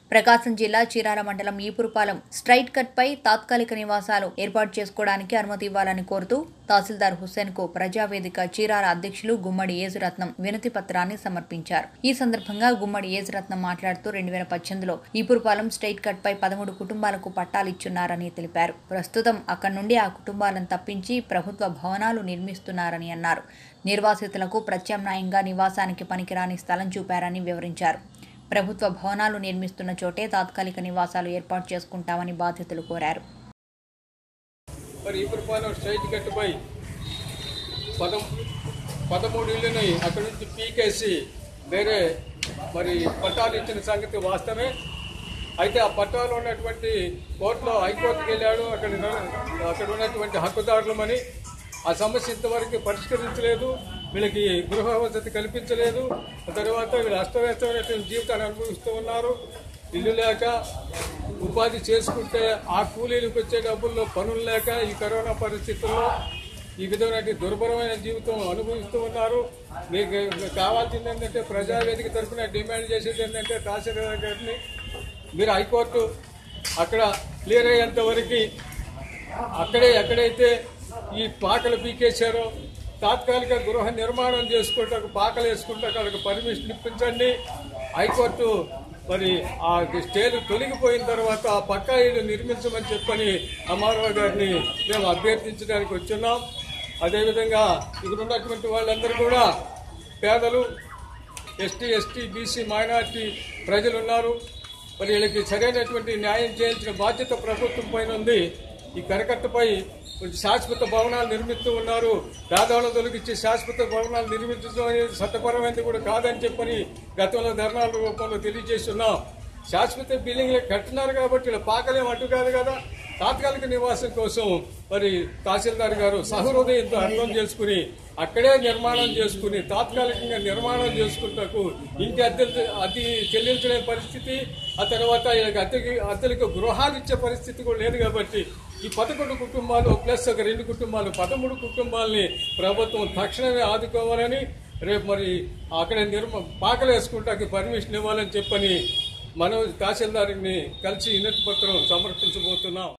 ప్రకాశం జిల్లా చీరాల మండలం Epurupalem straight cut పై తాత్కాలిక నివాసాలు ఏర్పాటు చేసుకోవడానికి అనుమతి ఇవ్వాలని కోరుతూ తహసీల్దార్ హుస్సేన్ కు ప్రజావేదిక చీరాల అధ్యక్షులు గుమ్మడి ఏజురత్నం వినతి పత్రాన్ని సమర్పించారు ఈ సందర్భంగా గుమ్మడి ఏజురత్నం మాట్లాడుతూ రెండు వేల పద్దెనిమిదిలో ఈపురపాలెం స్ట్రైట్ కట్ పై పదమూడు కుటుంబాలకు పట్టాలిచ్చున్నారని తెలిపారు ప్రస్తుతం అక్కడి నుండి ఆ కుటుంబాలను తప్పించి ప్రభుత్వ భవనాలు నిర్మిస్తున్నారని అన్నారు నిర్వాసితులకు ప్రత్యామ్నాయంగా నివాసానికి పనికిరాని స్థలం చూపారని వివరించారు ప్రభుత్వ భవనాలు నిర్మిస్తున్న చోటే తాత్కాలిక నివాసాలు ఏర్పాటు చేసుకుంటామని బాధితులు కోరారు మరి ఈపురపాలెం స్ట్రైట్ కట్టుపై పదం పదమూడు ఇళ్ళని అక్కడి నుంచి పీకేసి వేరే మరి పట్టాలు ఇచ్చిన సంగతి వాస్తవమే అయితే ఆ పట్టాలు ఉన్నటువంటి కోర్టులో హైకోర్టుకి వెళ్ళాడు అక్కడ ఉన్న- అక్కడ ఉన్నటువంటి హక్కుదారులమని ఆ సమస్య ఇంతవరకు పరిష్కరించలేదు వీళ్ళకి గృహ వసతి కల్పించలేదు ఆ తర్వాత వీళ్ళు అస్తవ్యస్తమైనటువంటి జీవితాన్ని అనుభవిస్తూ ఉన్నారు ఇల్లు లేక ఉపాధి చేసుకుంటే ఆ కూలీలకు వచ్చే డబ్బుల్లో పనులు లేక ఈ కరోనా పరిస్థితుల్లో ఈ విధమైన దుర్భరమైన జీవితం అనుభవిస్తూ ఉన్నారు మీకు కావాల్సింది ఏంటంటే ప్రజావేదిక తరఫున డిమాండ్ చేసేది ఏంటంటే తహసీల్దార్ గారిని మీరు హైకోర్టు అక్కడ క్లియర్ అయ్యేంత వరకు అక్కడే ఎక్కడైతే ఈ పాకలు పీకేశారో తాత్కాలిక గృహ నిర్మాణం చేసుకుంటూ పాకలు వేసుకుంటూ అక్కడికి పర్మిషన్ ఇప్పించండి హైకోర్టు మరి ఆ స్టేలు తొలగిపోయిన తర్వాత ఆ పక్కా ఇల్లు నిర్మించమని చెప్పని అమ్మారావు గారిని మేము అభ్యర్థించడానికి వచ్చున్నాం అదేవిధంగా ఇక్కడ ఉన్నటువంటి వాళ్ళందరూ కూడా పేదలు ఎస్టీ ఎస్టీ బీసీ మైనార్టీ ప్రజలు ఉన్నారు మరి వీళ్ళకి సరైనటువంటి న్యాయం చేయాల్సిన బాధ్యత ప్రభుత్వం పైన ఉంది ఈ కరకట్టపై కొంచెం శాశ్వత భవనాలు నిర్మిస్తూ ఉన్నారు పేదవాళ్ళ తొలగించి శాశ్వత భవనాలు నిర్మించడం అనేది చట్టపరమైనది కూడా కాదని చెప్పని గతంలో ధర్నాల రూపంలో తెలియజేస్తున్నాం శాశ్వత బిల్డింగ్లు కట్టినారు కాబట్టి ఇలా పాకలేం అడ్డు కాదు కదా తాత్కాలిక నివాసం కోసం మరి తహసీల్దార్ గారు సహృదయంతో అర్థం చేసుకుని అక్కడే నిర్మాణం చేసుకుని తాత్కాలికంగా నిర్మాణం చేసుకుంటకు ఇంటి అద్దెలు అద్దె చెల్లించలేని పరిస్థితి ఆ తర్వాత వీళ్ళకి అద్దెకి అద్దెలకు గృహాలు ఇచ్చే పరిస్థితి కూడా లేదు కాబట్టి ఈ పదకొండు కుటుంబాలు ప్లస్ ఒక రెండు కుటుంబాలు పదమూడు కుటుంబాలని ప్రభుత్వం తక్షణమే ఆదుకోవాలని రేపు మరి అక్కడ నిర్మ పాకలు వేసుకుంటాకి పర్మిషన్ ఇవ్వాలని చెప్పని మనం తహసీల్దార్ని కలిసి వినతి పత్రం సమర్పించబోతున్నాం